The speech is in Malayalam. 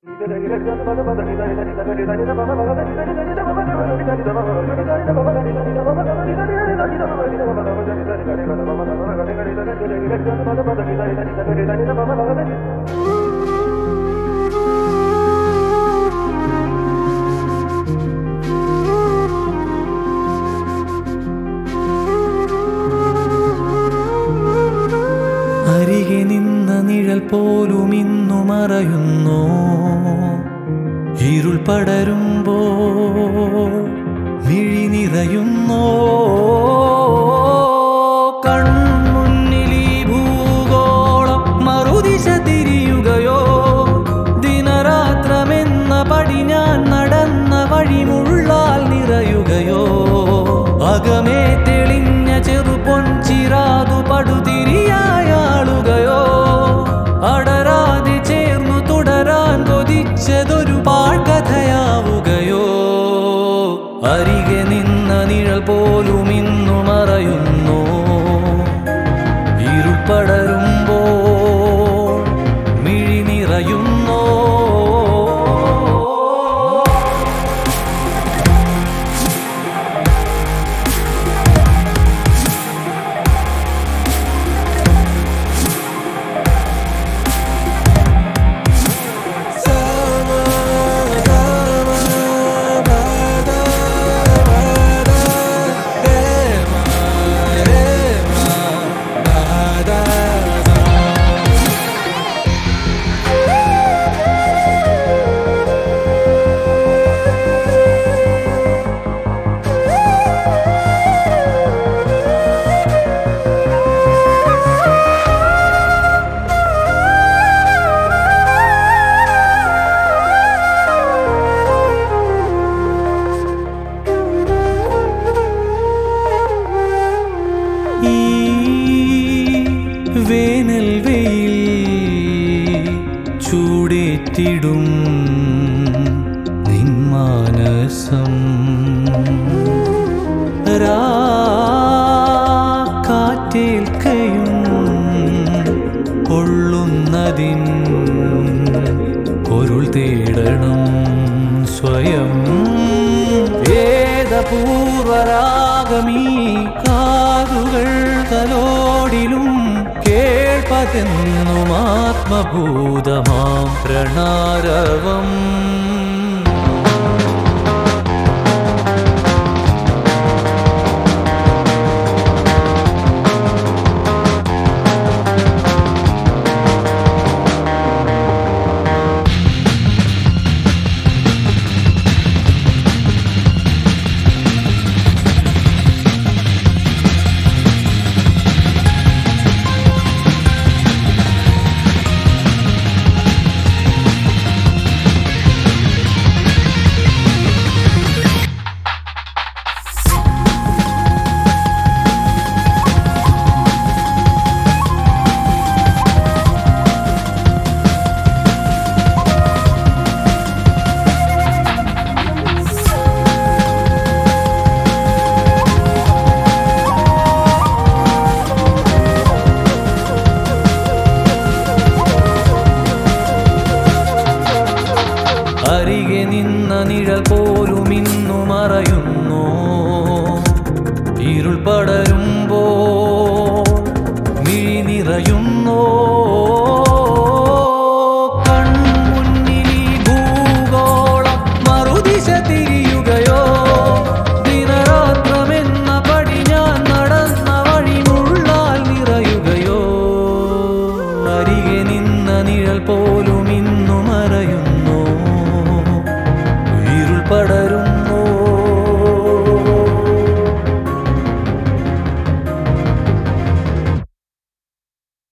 അരികെ നിന്ന നിഴൽ പോലും ഇന്നു മറയുന്നു ഇരുൾ പടരുമ്പോ മിഴി നിറയുന്നോ കൺമുന്നിൽ ഈ ഭൂഗോളം മറുദിശ തിരിയുകയോ ദിനരാത്രമെന്ന പടി ഞാൻ നടന്ന വഴിമുള്ളാൽ നിറയുകയോ അകമേ തെളിഞ്ഞ ചെറുപൊൻ ചിറാതു പടുതിരിയായാളുകയോ അടരാതെ ചേർന്നു തുടരാൻ കൊതിച്ചതൊരു പാഴ്കഥയാവുകയോ അരികെ നിന്ന നിഴൽ പോലും ഇന്നു മറയുന്നു ഇരുൾപ്പടരുമ്പോൾ മിഴി നിറയുന്നോ ഈ വേനൽ വെയിൽ ചൂടേറ്റിടും നിന്മാനസം കാറ്റേൽക്കയും കൊള്ളുന്നതിൻ പൊരുൾ തേടണം സ്വയം വേദപൂർവരാഗമീ കാതുകൾ തലോടിലും കേൾപ്പതെന്നും ആത്മഭൂതമാം പ്രണാരവം അരികെ നിന്ന നിഴൽ പോലും ഇന്നു മറയുന്നു ഇരുൾ പടരുമ്പോ മിഴി നിറയുന്നോ കൺമുന്നിൽ ഈ ഭൂഗോളം മറുദിശ തിരിയുകയോ ദിനരാത്രമെന്ന പടി ഞാൻ നടന്ന വഴിമുള്ളാൽ നിറയുകയോ അരികെ നിന്ന നിഴൽ പോലും ഇന്നു മറയുന്നു